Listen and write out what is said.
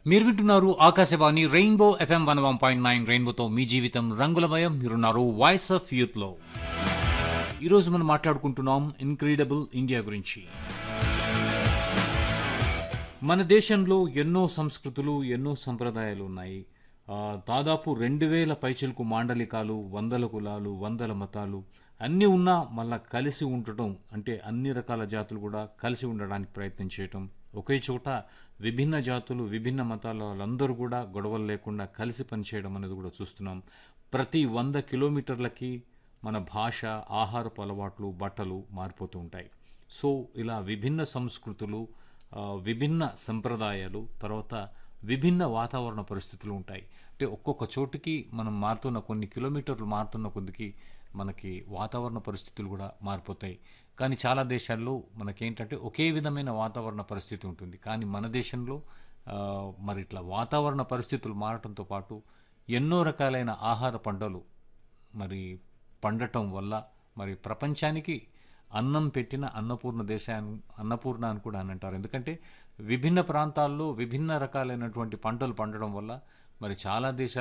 మీరు వింటున్నారు Akashvani rainbow FM one one point nine రెయిన్బోతో మీ జీవితం రంగులమయం మీరున్నారు వాయిస్ ఆఫ్ యూత్లో ఈరోజు మనం మాట్లాడుకుంటున్నాం ఇన్క్రెడిబుల్ ఇండియా గురించి మన దేశంలో ఎన్నో సంస్కృతులు ఎన్నో సంప్రదాయాలు ఉన్నాయి ఆ, దాదాపు రెండు వేల పైచిలకు మాండలికాలు వందల కులాలు వందల మతాలు అన్నీ ఉన్నా మళ్ళా కలిసి ఉండటం అంటే అన్ని రకాల జాతులు కూడా కలిసి ఉండడానికి ప్రయత్నం చేయటం ఒకే చోట విభిన్న జాతులు విభిన్న మతాల వాళ్ళందరూ కూడా గొడవలు లేకుండా కలిసి పనిచేయడం అనేది కూడా చూస్తున్నాం ప్రతి వంద కిలోమీటర్లకి మన భాష ఆహారపు అలవాట్లు బట్టలు మారిపోతూ ఉంటాయి సో ఇలా విభిన్న సంస్కృతులు ఆ, విభిన్న సంప్రదాయాలు తర్వాత విభిన్న వాతావరణ పరిస్థితులు ఉంటాయి అంటే ఒక్కొక్క చోటుకి మనం మారుతున్న కొన్ని కిలోమీటర్లు మారుతున్న కొద్దికి మనకి వాతావరణ పరిస్థితులు కూడా మారిపోతాయి కానీ చాలా దేశాల్లో మనకేంటంటే ఒకే విధమైన వాతావరణ పరిస్థితి ఉంటుంది కానీ మన దేశంలో ఆ, మరి ఇట్లా వాతావరణ పరిస్థితులు మారటంతో పాటు ఎన్నో రకాలైన ఆహార పంటలు మరి పండటం వల్ల మరి ప్రపంచానికి అన్నం పెట్టిన అన్నపూర్ణ దేశాన్ని అన్నపూర్ణ అని కూడా అని అంటారు ఎందుకంటే విభిన్న ప్రాంతాల్లో విభిన్న రకాలైనటువంటి పంటలు పండడం వల్ల మరి చాలా దేశాలు